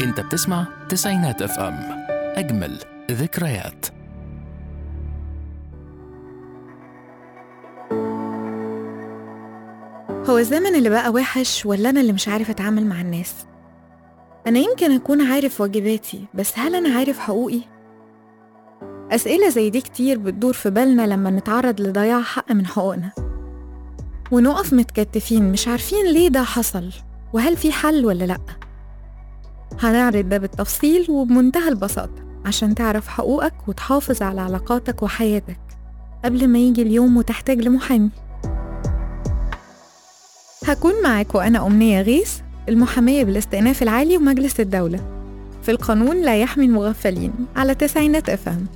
انت بتسمع تسعينات اف ام اجمل ذكريات هو الزمن اللي بقى وحش ولا أنا اللي مش عارف أتعامل مع الناس؟ أنا يمكن أكون عارف واجباتي بس هل أنا عارف حقوقي؟ أسئلة زي دي كتير بتدور في بالنا لما نتعرض لضياع حق من حقوقنا ونقف متكتفين مش عارفين ليه ده حصل وهل في حل ولا لأ هنعرض ده بالتفصيل وبمنتهى البساطة عشان تعرف حقوقك وتحافظ على علاقاتك وحياتك قبل ما يجي اليوم وتحتاج لمحامي هكون معاك وأنا أمنية غيث المحامية بالاستئناف العالي ومجلس الدولة في القانون لا يحمي المغفلين على تسعينات أفهم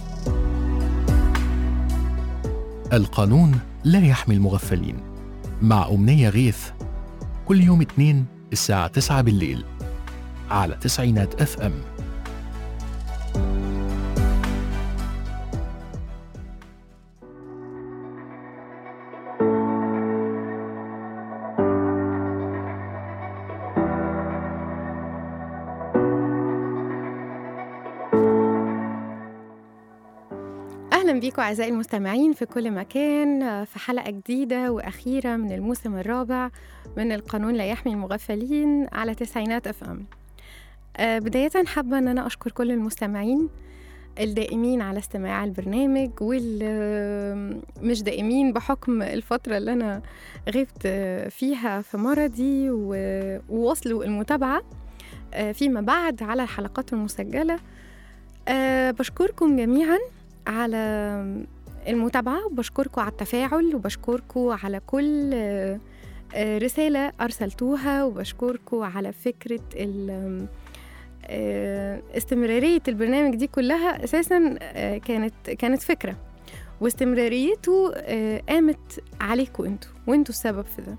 القانون لا يحمي المغفلين مع أمنية غيث كل يوم اثنين الساعة 9 بالليل على تسعينات اف ام أهلا بيكم أعزائي المستمعين في كل مكان آه، في حلقة جديدة وأخيرة من الموسم الرابع من القانون لا يحمي المغفلين على تسعينات اف ام آه، بداية حابة أن أنا أشكر كل المستمعين الدائمين على استماع البرنامج واللي مش دائمين بحكم الفترة اللي أنا غبت آه، فيها في مرضي و- ووصلوا المتابعة آه، فيما بعد على الحلقات المسجلة آه، بشكركم جميعا على المتابعة وبشكركم على التفاعل وبشكركم على كل آه، آه، رسالة أرسلتوها وبشكركم على فكرة ال- آه، استمرارية البرنامج دي كلها أساسا آه، كانت كانت فكرة واستمراريته آه، قامت عليكم انتوا وانتوا السبب في ده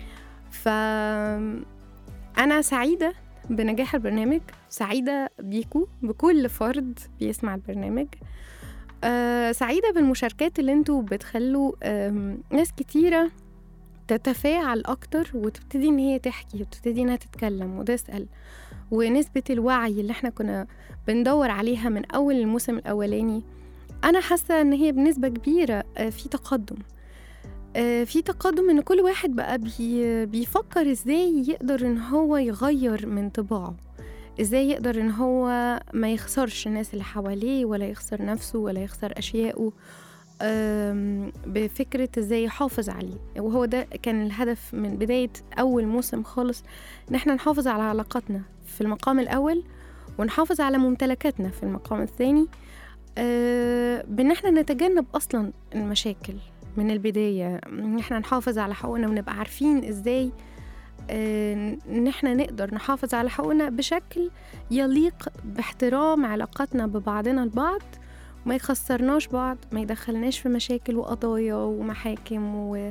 فأنا سعيدة بنجاح البرنامج سعيدة بيكو بكل فرد بيسمع البرنامج آه سعيدة بالمشاركات اللي انتوا بتخلوا آم، ناس كتيرة تتفاعل أكتر وتبتدي إن هي تحكي وتبتدي إنها تتكلم وتسأل ونسبة الوعي اللي احنا كنا بندور عليها من أول الموسم الأولاني أنا حاسة إن هي بنسبة كبيرة آه، في تقدم آه، في تقدم إن كل واحد بقى بي بيفكر إزاي يقدر إن هو يغير من طباعه ازاي يقدر ان هو ما يخسرش الناس اللي حواليه ولا يخسر نفسه ولا يخسر اشيائه أم، بفكرة ازاي يحافظ عليه وهو ده كان الهدف من بداية اول موسم خالص ان احنا نحافظ على علاقاتنا في المقام الاول ونحافظ على ممتلكاتنا في المقام الثاني أه، بان احنا نتجنب اصلا المشاكل من البداية ان احنا نحافظ على حقوقنا ونبقى عارفين ازاي آه، ان احنا نقدر نحافظ على حقوقنا بشكل يليق باحترام علاقاتنا ببعضنا البعض ما يخسرناش بعض ما يدخلناش في مشاكل وقضايا ومحاكم و...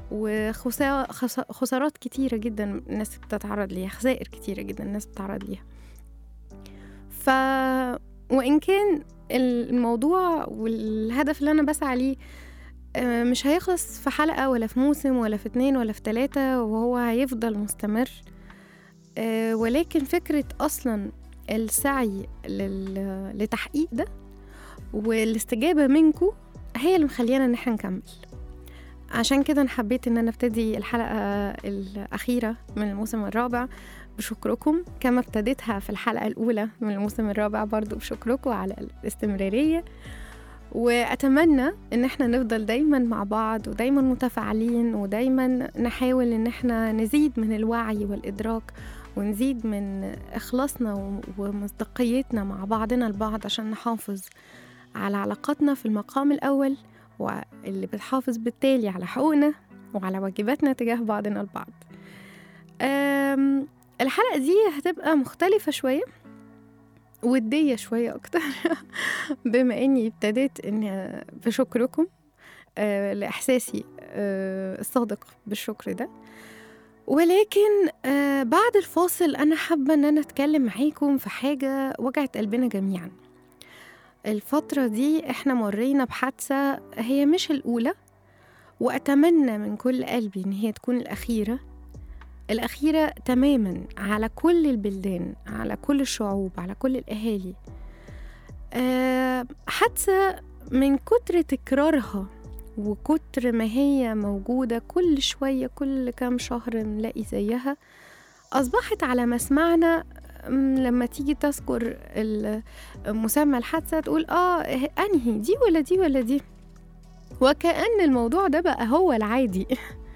وخسارات كتيرة جدا الناس بتتعرض ليها خسائر كتيرة جدا الناس بتتعرض ليها ف وإن كان الموضوع والهدف اللي أنا بسعى ليه آه، مش هيخلص في حلقة ولا في موسم ولا في اتنين ولا في تلاتة وهو هيفضل مستمر آه، ولكن فكرة أصلا السعي لل- لتحقيق ده والاستجابة منكو هي اللي مخليانا إن احنا نكمل عشان كده أنا حبيت إن أنا ابتدي الحلقة الأخيرة من الموسم الرابع بشكركم كما ابتديتها في الحلقة الأولى من الموسم الرابع برضو بشكركم على الاستمرارية واتمنى ان احنا نفضل دايما مع بعض ودايما متفاعلين ودايما نحاول ان احنا نزيد من الوعي والادراك ونزيد من اخلاصنا و- ومصداقيتنا مع بعضنا البعض عشان نحافظ على علاقاتنا في المقام الاول واللي بتحافظ بالتالي على حقوقنا وعلى واجباتنا تجاه بعضنا البعض أم، الحلقة دي هتبقى مختلفة شوية ودية شوية أكتر بما إني ابتديت إن بشكركم آه، لإحساسي آه، الصادق بالشكر ده ولكن آه، بعد الفاصل أنا حابة إن أنا أتكلم معاكم في حاجة وجعت قلبنا جميعا الفترة دي إحنا مرينا بحادثة هي مش الأولى وأتمنى من كل قلبي إن هي تكون الأخيرة الأخيرة تماما على كل البلدان على كل الشعوب على كل الأهالي آه، حادثة من كتر تكرارها وكتر ما هي موجودة كل شوية كل كام شهر نلاقي زيها أصبحت على مسمعنا أم، لما تيجي تذكر ال- مسمى الحادثة تقول آه أنهي دي ولا دي ولا دي وكأن الموضوع ده بقى هو العادي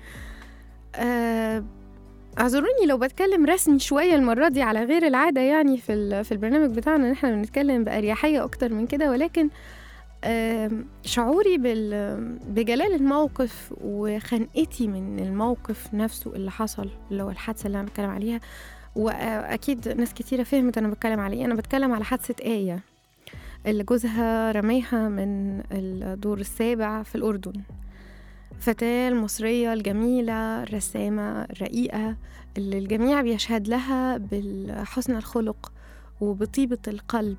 آه، اعذروني لو بتكلم رسمي شويه المره دي على غير العاده يعني في ال- في البرنامج بتاعنا ان احنا بنتكلم باريحيه اكتر من كده ولكن آم، شعوري بال- بجلال الموقف وخنقتي من الموقف نفسه اللي حصل اللي هو الحادثه اللي انا بتكلم عليها واكيد ناس كتيره فهمت انا بتكلم على ايه انا بتكلم على حادثه ايه اللي جوزها رميها من الدور السابع في الاردن فتاة المصرية الجميلة الرسامة الرقيقة اللي الجميع بيشهد لها بحسن الخلق وبطيبة القلب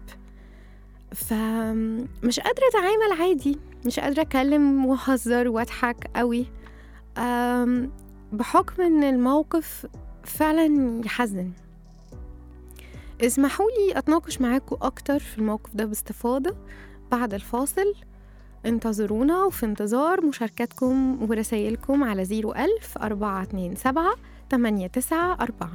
فمش قادرة أتعامل عادي مش قادرة أتكلم وأهزر وأضحك قوي أم، بحكم إن الموقف فعلا يحزن اسمحوا لي أتناقش معاكم أكتر في الموقف ده باستفاضة بعد الفاصل انتظرونا وفي انتظار مشاركاتكم ورسائلكم على 01000 427 894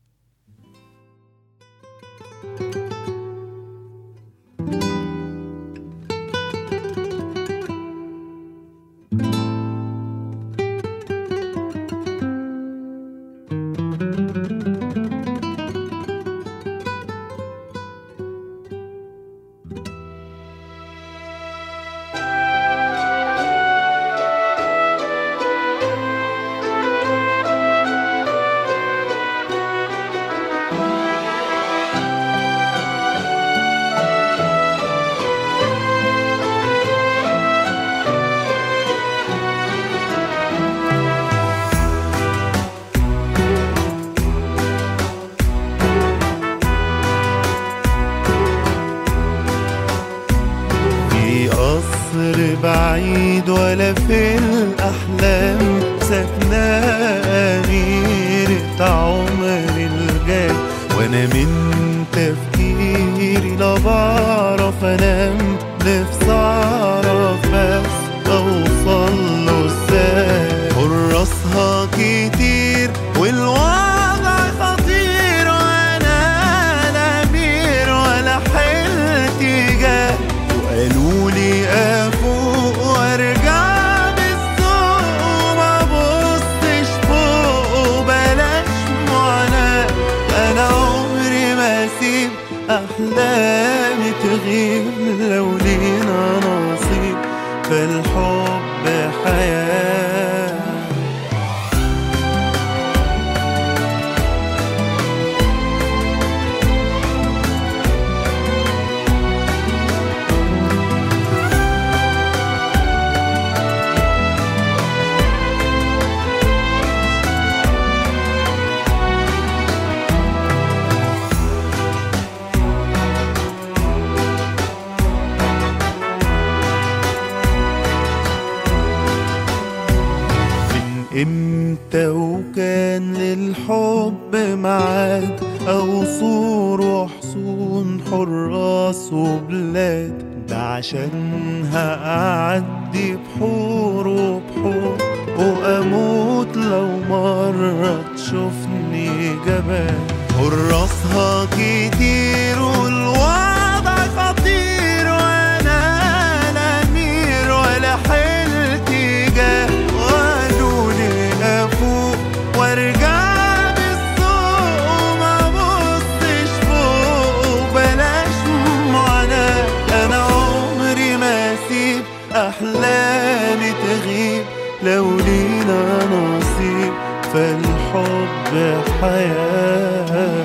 في قصر بعيد ولا في الأحلام ساكنة أميرة عمر الجاي وأنا من تفكيري لا بعرف أنام نفسي أعرف بس أوصل له إزاي حراسها كتير والوضع خطير وأنا لا أمير ولا حيلتي جاي وقالوا لي افوق وارجع بالسوق وما بصش فوق وبلاش معاناة انا عمري ما اسيب احلامي تغيب لو لينا نصيب فالحب حياه من امتى وكان للحب ميعاد او صور وحصون حراس وبلاد ده عشانها اعدي بحور وبحور واموت لو مرة تشوفني جبان حراسها كتير والوضع خطير وانا لا امير ولا حيلتي جاه وقالوا لي افوق وارجع بالسوق وما بصش فوق وبلاش معاناة انا عمري ما اسيب احلامي تغيب لو لينا نصيب فالحب حياه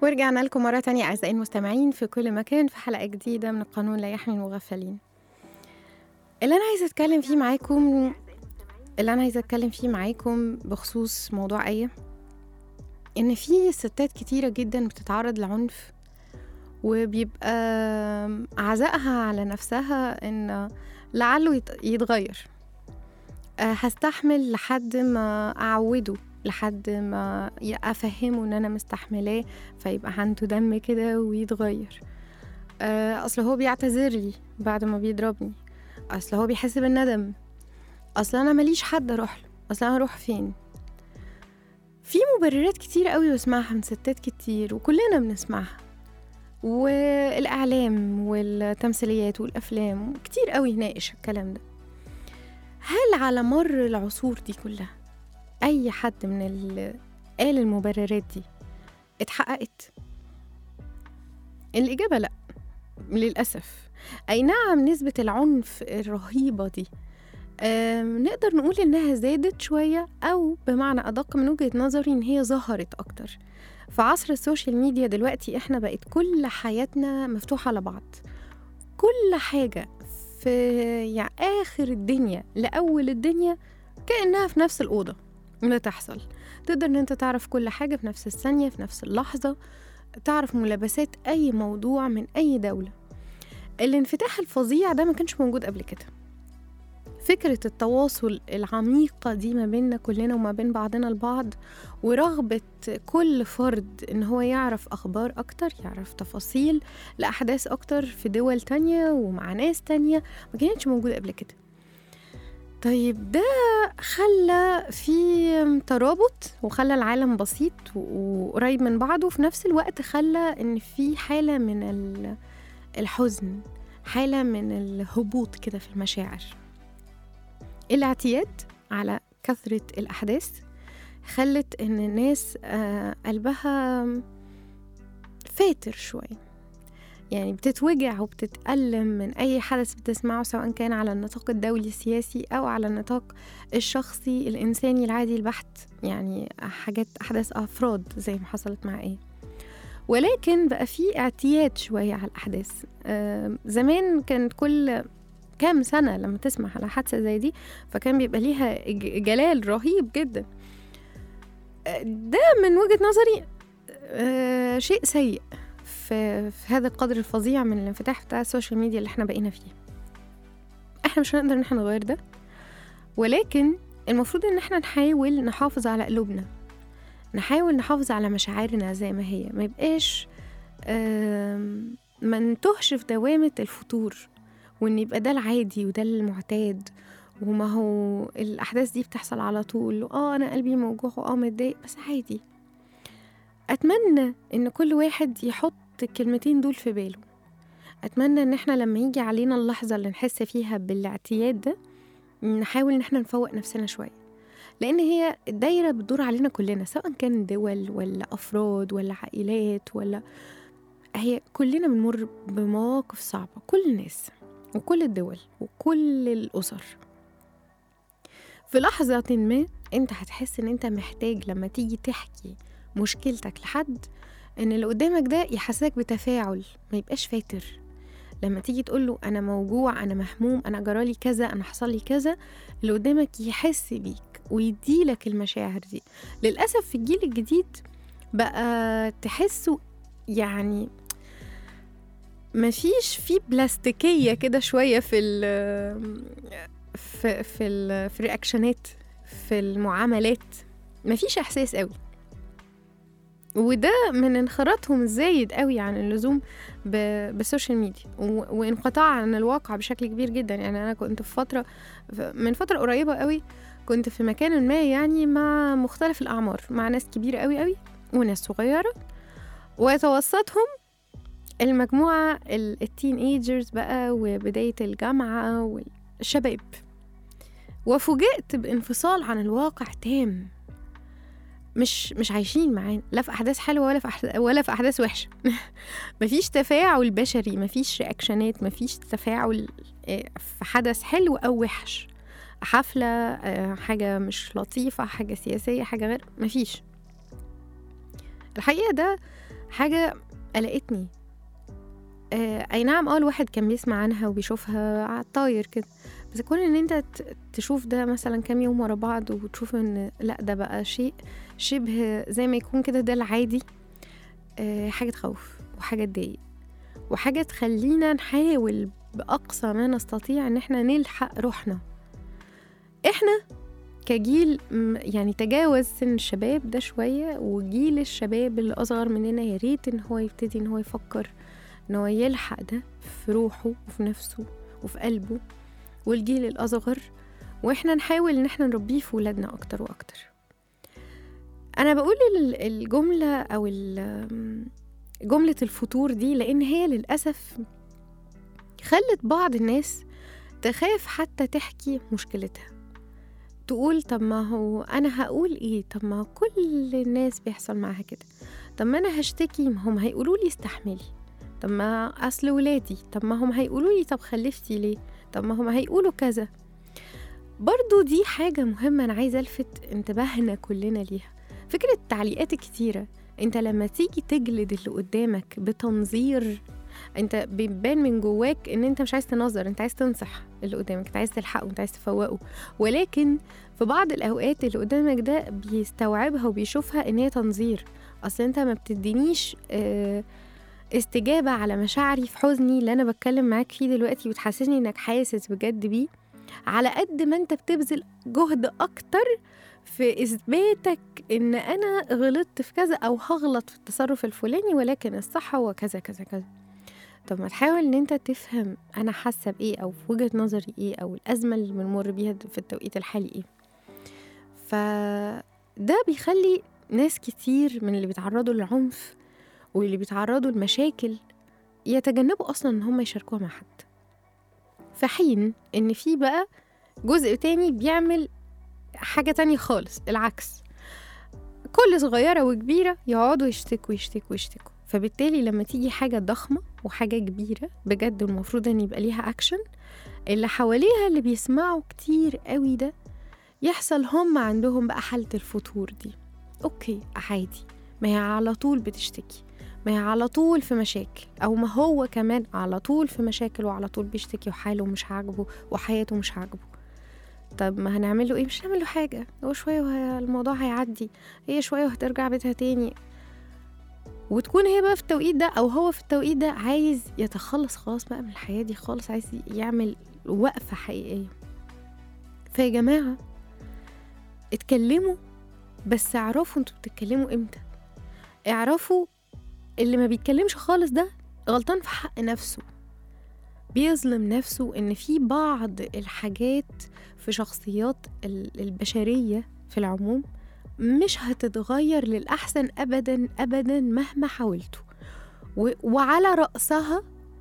ورجعنا لكم مرة تانية أعزائي المستمعين في كل مكان في حلقة جديدة من القانون لا يحمي المغفلين اللي أنا عايزة أتكلم فيه معاكم اللي أنا عايزة أتكلم فيه معاكم بخصوص موضوع أيه إن في ستات كتيرة جدا بتتعرض لعنف وبيبقى عزائها على نفسها إن لعله يت- يتغير آه، هستحمل لحد ما أعوده لحد ما ي- أفهمه إن أنا مستحملاه فيبقى عنده دم كده ويتغير آه، أصل هو بيعتذر لي بعد ما بيضربني أصل هو بيحس بالندم أصل أنا ماليش حد أروح له أصل أنا أروح فين في مبررات كتير قوي بسمعها من ستات كتير وكلنا بنسمعها والإعلام والتمثيليات والأفلام كتير قوي ناقش الكلام ده هل على مر العصور دي كلها أي حد من اللي قال المبررات دي اتحققت الإجابة لأ للأسف أي نعم نسبة العنف الرهيبة دي آم، نقدر نقول إنها زادت شوية أو بمعنى أدق من وجهة نظري إن هي ظهرت أكتر في عصر السوشيال ميديا دلوقتي إحنا بقت كل حياتنا مفتوحة على بعض كل حاجة في يعني آخر الدنيا لأول الدنيا كأنها في نفس الأوضة بتحصل تقدر إن أنت تعرف كل حاجة في نفس الثانية في نفس اللحظة تعرف ملابسات أي موضوع من أي دولة الانفتاح الفظيع ده ما كانش موجود قبل كده فكرة التواصل العميقة دي ما بيننا كلنا وما بين بعضنا البعض ورغبة كل فرد إن هو يعرف أخبار أكتر يعرف تفاصيل لأحداث أكتر في دول تانية ومع ناس تانية ما كانتش موجودة قبل كده طيب ده خلى في ترابط وخلى العالم بسيط و- وقريب من بعضه وفي نفس الوقت خلى ان في حالة من ال- الحزن حالة من الهبوط كده في المشاعر الاعتياد على كثرة الأحداث خلت إن الناس آه، قلبها فاتر شوية يعني بتتوجع وبتتألم من أي حدث بتسمعه سواء كان على النطاق الدولي السياسي أو على النطاق الشخصي الإنساني العادي البحت يعني حاجات أحداث أفراد زي ما حصلت مع إيه ولكن بقى في اعتياد شوية على الأحداث آه، زمان كانت كل كام سنة لما تسمع على حادثة زي دي فكان بيبقى ليها ج- جلال رهيب جدا آه، ده من وجهة نظري آه، شيء سيء في, في هذا القدر الفظيع من الانفتاح بتاع السوشيال ميديا اللي احنا بقينا فيه احنا مش هنقدر ان احنا نغير ده ولكن المفروض ان احنا نحاول نحافظ على قلوبنا نحاول نحافظ على مشاعرنا زي ما هي ما يبقاش آم، ما نتوهش في دوامة الفتور وان يبقى ده العادي وده المعتاد وما هو الاحداث دي بتحصل على طول اه انا قلبي موجوع واه متضايق بس عادي اتمنى ان كل واحد يحط الكلمتين دول في باله اتمنى ان احنا لما يجي علينا اللحظه اللي نحس فيها بالاعتياد ده نحاول ان احنا نفوق نفسنا شويه لان هي الدايره بتدور علينا كلنا سواء كان دول ولا افراد ولا عائلات ولا هي كلنا بنمر بمواقف صعبه كل الناس وكل الدول وكل الاسر في لحظه ما انت هتحس ان انت محتاج لما تيجي تحكي مشكلتك لحد ان اللي قدامك ده يحسسك بتفاعل ما يبقاش فاتر لما تيجي تقول له انا موجوع انا مهموم انا جرالي كذا انا حصل لي كذا اللي قدامك يحس بيك ويديلك المشاعر دي للاسف في الجيل الجديد بقى تحسه يعني مفيش في بلاستيكيه كده شويه في ال في في ال في الرياكشنات في المعاملات مفيش احساس قوي وده من انخراطهم الزايد قوي عن اللزوم ب- بالسوشيال ميديا و- وانقطاع عن الواقع بشكل كبير جدا يعني انا كنت في فتره ف- من فتره قريبه قوي كنت في مكان ما يعني مع مختلف الاعمار مع ناس كبيره قوي قوي وناس صغيره ويتوسطهم المجموعه ال- التين ايجرز بقى وبدايه الجامعه والشباب وفوجئت بانفصال عن الواقع تام مش مش عايشين معانا لا في احداث حلوه ولا في أحد... ولا في احداث وحشه مفيش تفاعل بشري مفيش رياكشنات مفيش تفاعل آه، في حدث حلو او وحش حفله آه، حاجه مش لطيفه حاجه سياسيه حاجه غير مفيش الحقيقه ده حاجة قلقتني آه اي نعم اه الواحد كان بيسمع عنها وبيشوفها على الطاير كده بس كون ان انت ت- تشوف ده مثلا كام يوم ورا بعض وتشوف ان لا ده بقى شيء شبه زي ما يكون كده ده العادي آه حاجة تخوف وحاجة تضايق وحاجة تخلينا نحاول بأقصى ما نستطيع ان احنا نلحق روحنا احنا كجيل م- يعني تجاوز سن الشباب ده شوية وجيل الشباب اللي أصغر مننا يا ريت إن هو يبتدي إن هو يفكر إن هو يلحق ده في روحه وفي نفسه وفي قلبه والجيل الأصغر وإحنا نحاول إن إحنا نربيه في ولادنا أكتر وأكتر أنا بقول ال- الجملة أو ال- جملة الفتور دي لأن هي للأسف خلت بعض الناس تخاف حتى تحكي مشكلتها تقول طب ما هو انا هقول ايه طب ما كل الناس بيحصل معاها كده طب ما انا هشتكي ما هم هيقولوا لي استحملي طب ما اصل ولادي طب ما هم هيقولوا لي طب خلفتي ليه طب ما هم هيقولوا كذا برضو دي حاجة مهمة أنا عايزة ألفت انتباهنا كلنا ليها فكرة التعليقات الكتيرة أنت لما تيجي تجلد اللي قدامك بتنظير أنت بيبان من جواك إن أنت مش عايز تنظر أنت عايز تنصح اللي قدامك أنت عايز تلحقه أنت عايز تفوقه ولكن في بعض الأوقات اللي قدامك ده بيستوعبها وبيشوفها إن هي تنظير أصل أنت ما بتدينيش آه، استجابة على مشاعري في حزني اللي أنا بتكلم معاك فيه دلوقتي وتحسسني إنك حاسس بجد بيه على قد ما أنت بتبذل جهد أكتر في إثباتك إن أنا غلطت في كذا أو هغلط في التصرف الفلاني ولكن الصح هو كذا كذا كذا طب ما تحاول إن أنت تفهم أنا حاسة بإيه أو في وجهة نظري إيه أو الأزمة اللي بنمر بيها في التوقيت الحالي إيه فده بيخلي ناس كتير من اللي بيتعرضوا للعنف واللي بيتعرضوا لمشاكل يتجنبوا اصلا ان هم يشاركوها مع حد في حين ان في بقى جزء تاني بيعمل حاجة تانية خالص العكس كل صغيرة وكبيرة يقعدوا يشتكوا يشتكوا يشتكوا فبالتالي لما تيجي حاجة ضخمة وحاجة كبيرة بجد المفروض ان يبقى ليها اكشن اللي حواليها اللي بيسمعوا كتير قوي ده يحصل هم عندهم بقى حالة الفتور دي اوكي عادي ما هي على طول بتشتكي ما هي على طول في مشاكل او ما هو كمان على طول في مشاكل وعلى طول بيشتكي وحاله مش عاجبه وحياته مش عاجبه طب ما هنعمل له ايه مش هنعمل له حاجه هو شويه والموضوع هيعدي هي شويه وهترجع بيتها تاني وتكون هي بقى في التوقيت ده او هو في التوقيت ده عايز يتخلص خلاص بقى من الحياه دي خالص عايز يعمل وقفه حقيقيه فيا جماعه اتكلموا بس اعرفوا انتوا بتتكلموا امتى اعرفوا اللي ما بيتكلمش خالص ده غلطان في حق نفسه بيظلم نفسه ان في بعض الحاجات في شخصيات ال- البشرية في العموم مش هتتغير للأحسن أبدا أبدا مهما حاولتوا و- وعلى رأسها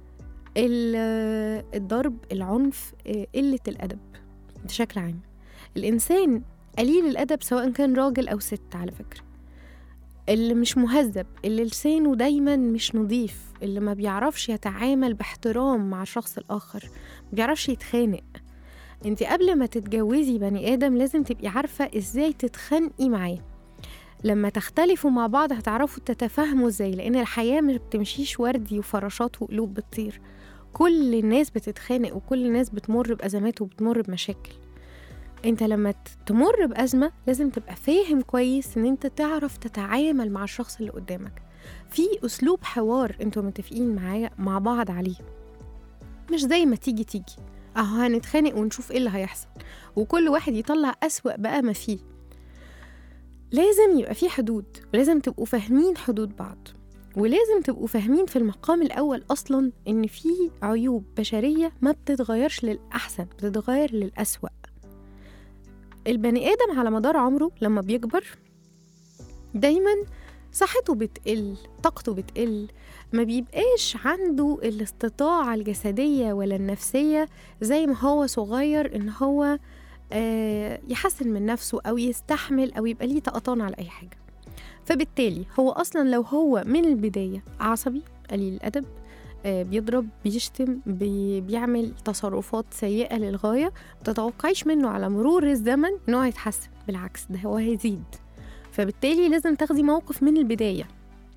ال- الضرب العنف آه، قلة الأدب بشكل عام الإنسان قليل الأدب سواء كان راجل أو ست على فكرة اللي مش مهذب اللي لسانه دايما مش نظيف اللي ما بيعرفش يتعامل باحترام مع الشخص الآخر ما بيعرفش يتخانق انت قبل ما تتجوزي بني آدم لازم تبقي عارفة ازاي تتخانقي معاه لما تختلفوا مع بعض هتعرفوا تتفاهموا ازاي لان الحياة مش بتمشيش وردي وفراشات وقلوب بتطير كل الناس بتتخانق وكل الناس بتمر بأزمات وبتمر بمشاكل انت لما ت- تمر بأزمة لازم تبقى فاهم كويس ان انت تعرف تتعامل مع الشخص اللي قدامك في اسلوب حوار انتوا متفقين معاه مع بعض عليه مش زي ما تيجي تيجي اهو هنتخانق ونشوف ايه اللي هيحصل وكل واحد يطلع أسوأ بقى ما فيه لازم يبقى في حدود ولازم تبقوا فاهمين حدود بعض ولازم تبقوا فاهمين في المقام الأول أصلا إن في عيوب بشرية ما بتتغيرش للأحسن بتتغير للأسوأ البني آدم على مدار عمره لما بيكبر دايما صحته بتقل طاقته بتقل ما بيبقاش عنده الاستطاعة الجسدية ولا النفسية زي ما هو صغير إن هو آه، يحسن من نفسه أو يستحمل أو يبقى ليه طقطان على أي حاجة فبالتالي هو أصلا لو هو من البداية عصبي قليل الأدب آه، بيضرب بيشتم بي بيعمل تصرفات سيئة للغاية متتوقعيش منه على مرور الزمن إن هو هيتحسن بالعكس ده هو هيزيد فبالتالي لازم تاخدي موقف من البداية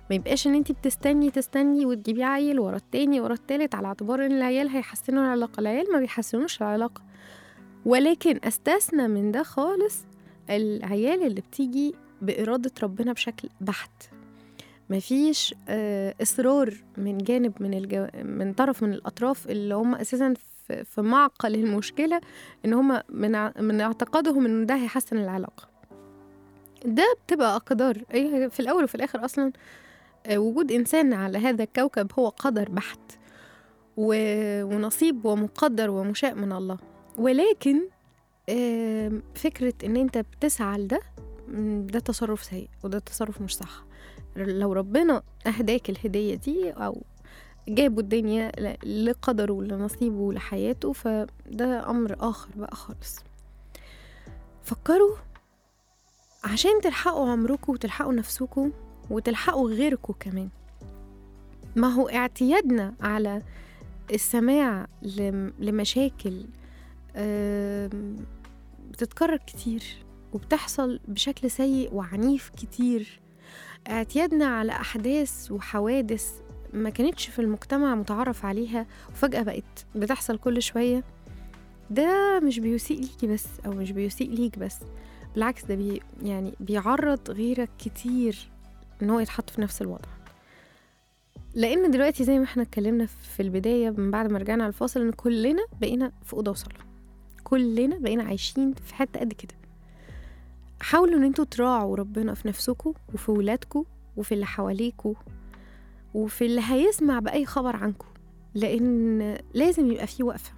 ما يبقاش ان انت بتستني تستني وتجيبي عيل ورا التاني ورا التالت على اعتبار ان العيال هيحسنوا العلاقة العيال ما بيحسنوش العلاقة ولكن استثنى من ده خالص العيال اللي بتيجي بإرادة ربنا بشكل بحت مفيش آه، إصرار من جانب من الجو... من طرف من الأطراف اللي هم أساسا في- في معقل المشكلة إن هم من ع- من اعتقادهم إن ده هيحسن العلاقة ده بتبقى أقدار هي في الأول وفي الآخر أصلا آه، وجود إنسان على هذا الكوكب هو قدر بحت و- ونصيب ومقدر ومشاء من الله ولكن آم، فكرة إن أنت بتسعى لده م، ده تصرف سيء وده تصرف مش صح لو ربنا أهداك الهدية دي أو جابوا الدنيا ل- لقدره لنصيبه لحياته فده أمر آخر بقى خالص فكروا عشان تلحقوا عمركم وتلحقوا نفسكم وتلحقوا غيركم كمان ما هو اعتيادنا على السماع لم- لمشاكل آم، بتتكرر كتير وبتحصل بشكل سيء وعنيف كتير اعتيادنا على أحداث وحوادث ما كانتش في المجتمع متعرف عليها وفجأة بقت بتحصل كل شوية ده مش بيسيء ليكي بس أو مش بيسيء ليك بس بالعكس ده بي يعني بيعرض غيرك كتير إن هو يتحط في نفس الوضع لأن دلوقتي زي ما احنا اتكلمنا في البداية من بعد ما رجعنا على الفاصل إن كلنا بقينا في أوضة وصالة كلنا بقينا عايشين في حتة قد كده حاولوا ان انتوا تراعوا ربنا في نفسكم وفي ولادكم وفي اللي حواليكوا وفي اللي هيسمع بأي خبر عنكم لأن لازم يبقى فيه وقفة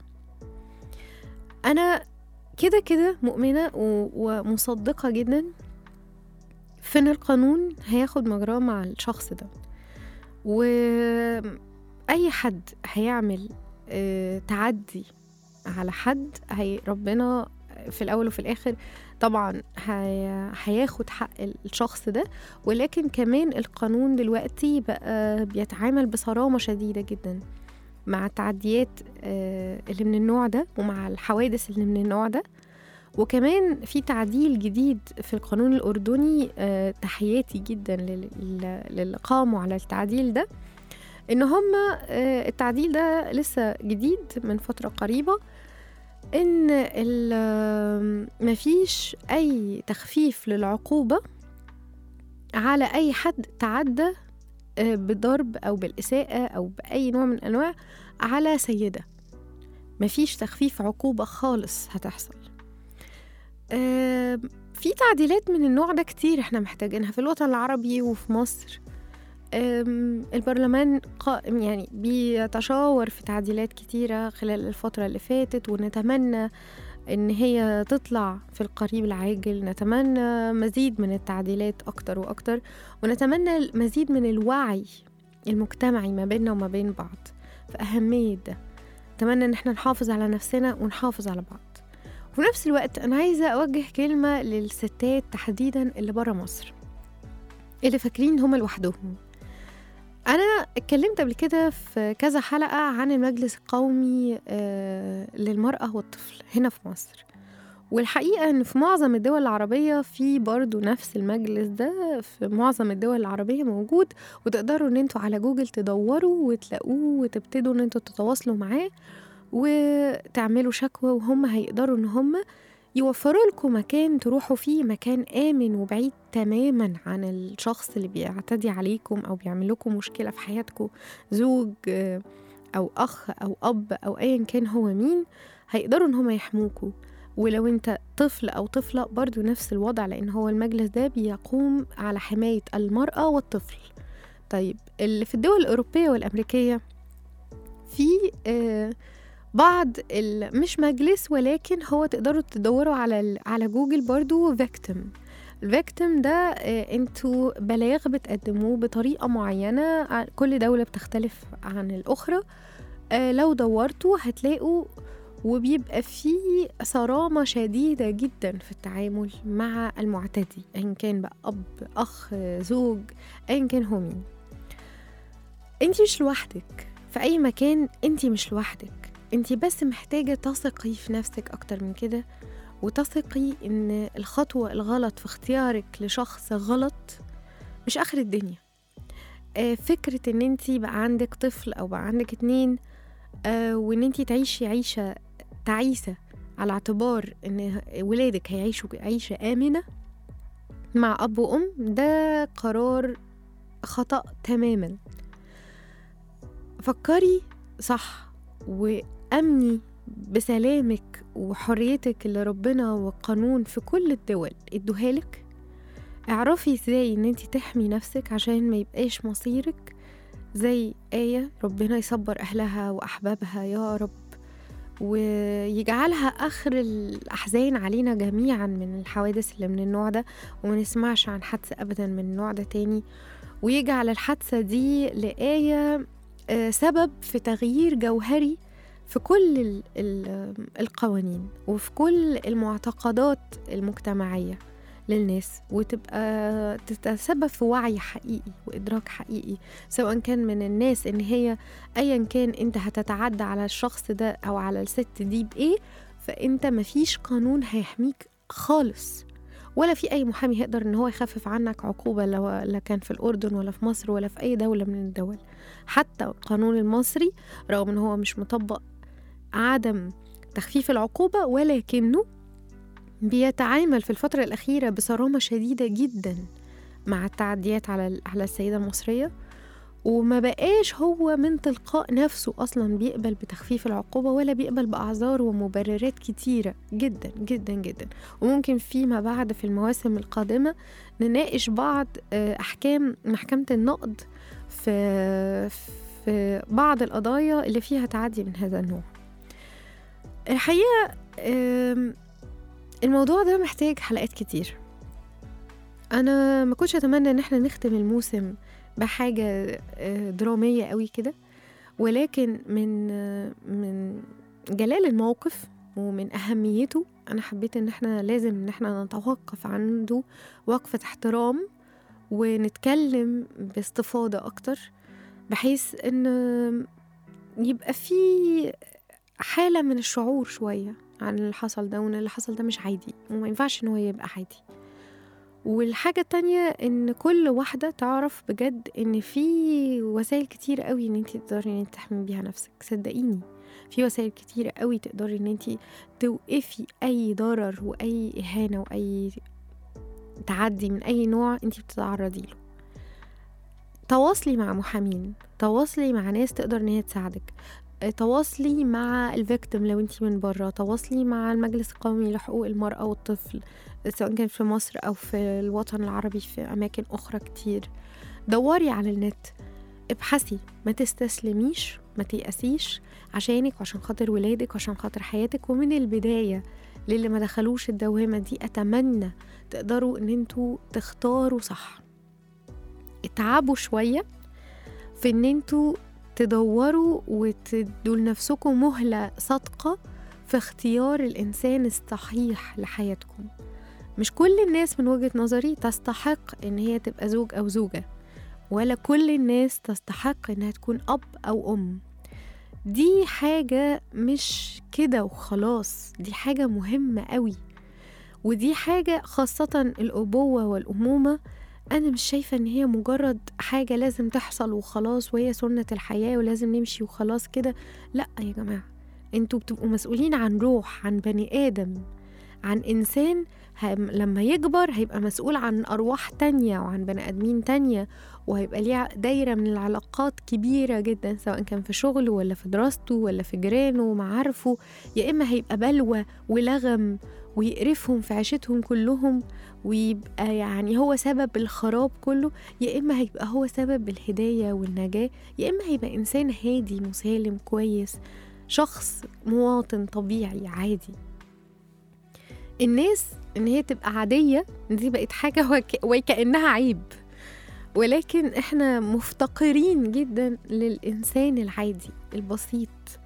أنا كده كده مؤمنة و- ومصدقة جدا في إن القانون هياخد مجراه مع الشخص ده وأي حد هيعمل آه، تعدي على حد هي ربنا في الأول وفي الآخر طبعا هي- هياخد حق الشخص ده ولكن كمان القانون دلوقتي بقى بيتعامل بصرامة شديدة جدا مع التعديات آه، اللي من النوع ده ومع الحوادث اللي من النوع ده وكمان في تعديل جديد في القانون الأردني آه، تحياتي جدا لل- لل- للي قاموا على التعديل ده إن هما آه، التعديل ده لسه جديد من فترة قريبة إن ال- مفيش أي تخفيف للعقوبة على أي حد تعدى آه، بضرب أو بالإساءة أو بأي نوع من أنواع على سيدة مفيش تخفيف عقوبة خالص هتحصل آه، في تعديلات من النوع ده كتير احنا محتاجينها في الوطن العربي وفي مصر آم، البرلمان قائم يعني بيتشاور في تعديلات كتيرة خلال الفترة اللي فاتت ونتمنى إن هي تطلع في القريب العاجل نتمنى مزيد من التعديلات أكتر وأكتر ونتمنى مزيد من الوعي المجتمعي ما بيننا وما بين بعض في أهمية ده أتمنى إن احنا نحافظ على نفسنا ونحافظ على بعض وفي نفس الوقت أنا عايزة أوجه كلمة للستات تحديدا اللي برا مصر اللي فاكرين هما لوحدهم أنا اتكلمت قبل كده في كذا حلقة عن المجلس القومي آه، للمرأة والطفل هنا في مصر والحقيقة إن في معظم الدول العربية في برضو نفس المجلس ده في معظم الدول العربية موجود وتقدروا إن انتوا على جوجل تدوروا وتلاقوه وتبتدوا إن انتوا تتواصلوا معاه وتعملوا شكوى وهم هيقدروا إن هم يوفروا لكم مكان تروحوا فيه مكان آمن وبعيد تماما عن الشخص اللي بيعتدي عليكم أو بيعمل لكم مشكلة في حياتكم زوج آه، أو أخ أو أب أو أيا كان هو مين هيقدروا إن هم يحموكوا ولو انت طفل أو طفلة برضو نفس الوضع لأن هو المجلس ده بيقوم على حماية المرأة والطفل طيب اللي في الدول الأوروبية والأمريكية في آه بعض ال- مش مجلس ولكن هو تقدروا تدوروا على ال- على جوجل برضو فيكتيم الفيكتيم ده آه، انتوا بلاغ بتقدموه بطريقة معينة ع- كل دولة بتختلف عن الأخرى آه، لو دورتوا هتلاقوا وبيبقى فيه صرامة شديدة جدا في التعامل مع المعتدي أيا كان بقى أب أخ زوج أيا كان هو مين انت مش لوحدك في أي مكان انت مش لوحدك انت بس محتاجة تثقي في نفسك أكتر من كده وتثقي إن الخطوة الغلط في اختيارك لشخص غلط مش آخر الدنيا آه، فكرة ان انت بقى عندك طفل او بقى عندك اتنين آه، وان انت تعيشي عيشة تعيسة على اعتبار ان ولادك هيعيشوا عيشة آمنة مع أب وأم ده قرار خطأ تماما فكري صح وأمني بسلامك وحريتك اللي ربنا والقانون في كل الدول ادوهالك اعرفي ازاي ان انت تحمي نفسك عشان ما يبقاش مصيرك زي آية ربنا يصبر أهلها وأحبابها يا رب ويجعلها آخر الأحزان علينا جميعا من الحوادث اللي من النوع ده وما نسمعش عن حادثة أبدا من النوع ده تاني ويجعل الحادثة دي لآية آه، سبب في تغيير جوهري في كل ال- ال- القوانين وفي كل المعتقدات المجتمعية للناس وتبقى تتسبب في وعي حقيقي وإدراك حقيقي سواء كان من الناس إن هي أيا كان أنت هتتعدى على الشخص ده أو على الست دي بإيه فأنت مفيش قانون هيحميك خالص ولا في أي محامي هيقدر إن هو يخفف عنك عقوبة لو لا كان في الأردن ولا في مصر ولا في أي دولة من الدول حتى القانون المصري رغم إن هو مش مطبق عدم تخفيف العقوبة ولكنه بيتعامل في الفترة الأخيرة بصرامة شديدة جدا مع التعديات على ال- على السيدة المصرية وما بقاش هو من تلقاء نفسه أصلا بيقبل بتخفيف العقوبة ولا بيقبل بأعذار ومبررات كتيرة جدا جدا جدا وممكن فيما بعد في المواسم القادمة نناقش بعض آه، أحكام محكمة النقد في في بعض القضايا اللي فيها تعدي من هذا النوع الحقيقة آم، الموضوع ده محتاج حلقات كتير أنا ما كنتش أتمنى إن احنا نختم الموسم بحاجة آه، درامية قوي كده ولكن من آه، من جلال الموقف ومن أهميته أنا حبيت إن احنا لازم إن احنا نتوقف عنده وقفة احترام ونتكلم باستفاضة أكتر بحيث إن يبقى في حالة من الشعور شوية عن اللي حصل ده وإن اللي حصل ده مش عادي وما ينفعش إن هو يبقى عادي والحاجة التانية إن كل واحدة تعرف بجد إن في وسائل كتير قوي إن انتي تقدري إن انتي تحمي بيها نفسك صدقيني في وسائل كتير قوي تقدري إن انتي توقفي أي ضرر وأي إهانة وأي تعدي من أي نوع انتي بتتعرضي له تواصلي مع محامين تواصلي مع ناس تقدر ان هي تساعدك آه، تواصلي مع الفيكتيم لو انتي من بره تواصلي مع المجلس القومي لحقوق المرأة والطفل سواء كان في مصر أو في الوطن العربي في أماكن أخرى كتير دوري على النت ابحثي ما تستسلميش ما تيأسيش عشانك وعشان خاطر ولادك وعشان خاطر حياتك ومن البداية للي ما دخلوش الدوامة دي أتمنى تقدروا إن انتوا تختاروا صح اتعبوا شوية في إن انتوا تدوروا وتدوا لنفسكم مهلة صادقة في اختيار الإنسان الصحيح لحياتكم مش كل الناس من وجهة نظري تستحق إن هي تبقى زوج أو زوجة ولا كل الناس تستحق إنها تكون أب أو أم دي حاجة مش كده وخلاص دي حاجة مهمة قوي ودي حاجة خاصة الأبوة والأمومة أنا مش شايفة إن هي مجرد حاجة لازم تحصل وخلاص وهي سنة الحياة ولازم نمشي وخلاص كده لأ يا جماعة انتوا بتبقوا مسؤولين عن روح عن بني آدم عن إنسان هم لما يكبر هيبقى مسؤول عن أرواح تانية وعن بني آدمين تانية وهيبقى ليه دايرة من العلاقات كبيرة جدا سواء كان في شغله ولا في دراسته ولا في جيرانه ومعارفه يا إما هيبقى بلوى ولغم ويقرفهم في عيشتهم كلهم ويبقى يعني هو سبب الخراب كله يا إما هيبقى هو سبب الهداية والنجاة يا إما هيبقى إنسان هادي مسالم كويس شخص مواطن طبيعي عادي الناس ان هي تبقى عادية دي بقت حاجة وك... وكأنها عيب ولكن احنا مفتقرين جدا للإنسان العادي البسيط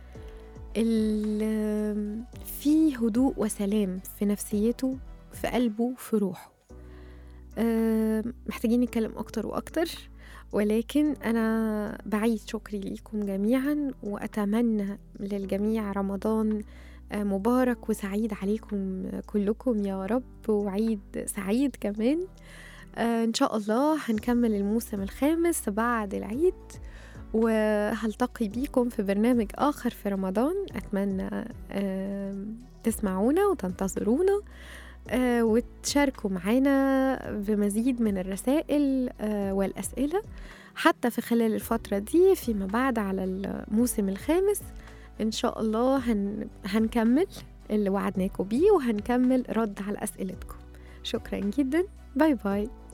اللي فيه هدوء وسلام في نفسيته في قلبه في روحه أه محتاجين نتكلم أكتر وأكتر ولكن أنا بعيد شكري ليكم جميعا وأتمنى للجميع رمضان آه، مبارك وسعيد عليكم كلكم يا رب وعيد سعيد كمان آه، إن شاء الله هنكمل الموسم الخامس بعد العيد وهلتقي بيكم في برنامج آخر في رمضان أتمنى آم، تسمعونا وتنتظرونا آه، وتشاركوا معانا بمزيد من الرسائل آه، والأسئلة حتى في خلال الفترة دي فيما بعد على الموسم الخامس إن شاء الله هن... هنكمل اللي وعدناكم بيه وهنكمل رد على أسئلتكم شكرا جدا باي باي